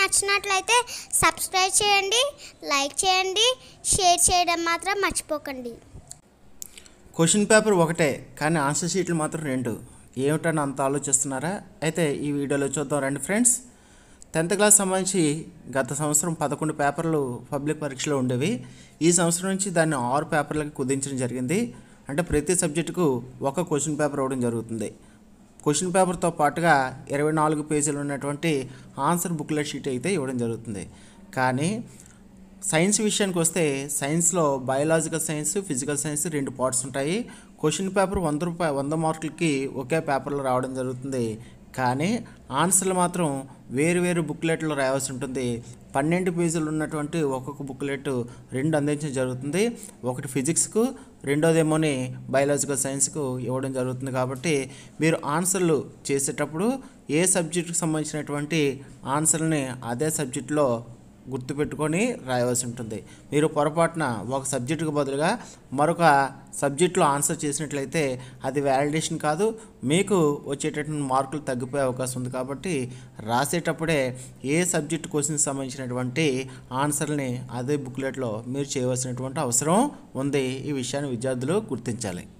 నచ్చినట్లయితే సబ్స్క్రైబ్ చేయండి లైక్ చేయండి షేర్ చేయడం మాత్రం మర్చిపోకండి క్వశ్చన్ పేపర్ ఒకటే కానీ ఆన్సర్ షీట్లు మాత్రం రెండు ఏమిటని అంత ఆలోచిస్తున్నారా అయితే ఈ వీడియోలో చూద్దాం రండి ఫ్రెండ్స్ టెన్త్ క్లాస్ సంబంధించి గత సంవత్సరం పదకొండు పేపర్లు పబ్లిక్ పరీక్షలో ఉండేవి ఈ సంవత్సరం నుంచి దాన్ని ఆరు పేపర్లకు కుదించడం జరిగింది అంటే ప్రతి సబ్జెక్టుకు ఒక క్వశ్చన్ పేపర్ ఇవ్వడం జరుగుతుంది క్వశ్చన్ పేపర్తో పాటుగా ఇరవై నాలుగు పేజీలు ఉన్నటువంటి ఆన్సర్ బుక్లెట్ షీట్ అయితే ఇవ్వడం జరుగుతుంది కానీ సైన్స్ విషయానికి వస్తే సైన్స్లో బయాలజికల్ సైన్స్ ఫిజికల్ సైన్స్ రెండు పార్ట్స్ ఉంటాయి క్వశ్చన్ పేపర్ వంద రూపాయ వంద మార్కులకి ఒకే పేపర్లో రావడం జరుగుతుంది కానీ ఆన్సర్లు మాత్రం వేరు వేరు బుక్లెట్లో రాయాల్సి ఉంటుంది పన్నెండు పేజీలు ఉన్నటువంటి ఒక్కొక్క బుక్లెట్ రెండు అందించడం జరుగుతుంది ఒకటి ఫిజిక్స్కు రెండోదేమోని బయాలజికల్ సైన్స్కు ఇవ్వడం జరుగుతుంది కాబట్టి మీరు ఆన్సర్లు చేసేటప్పుడు ఏ సబ్జెక్టుకి సంబంధించినటువంటి ఆన్సర్ని అదే సబ్జెక్టులో గుర్తుపెట్టుకొని రాయవలసి ఉంటుంది మీరు పొరపాటున ఒక సబ్జెక్టుకు బదులుగా మరొక సబ్జెక్టులో ఆన్సర్ చేసినట్లయితే అది వ్యాలిడేషన్ కాదు మీకు వచ్చేటటువంటి మార్కులు తగ్గిపోయే అవకాశం ఉంది కాబట్టి రాసేటప్పుడే ఏ సబ్జెక్ట్ క్వశ్చన్కి సంబంధించినటువంటి ఆన్సర్ని అదే బుక్లెట్లో మీరు చేయవలసినటువంటి అవసరం ఉంది ఈ విషయాన్ని విద్యార్థులు గుర్తించాలి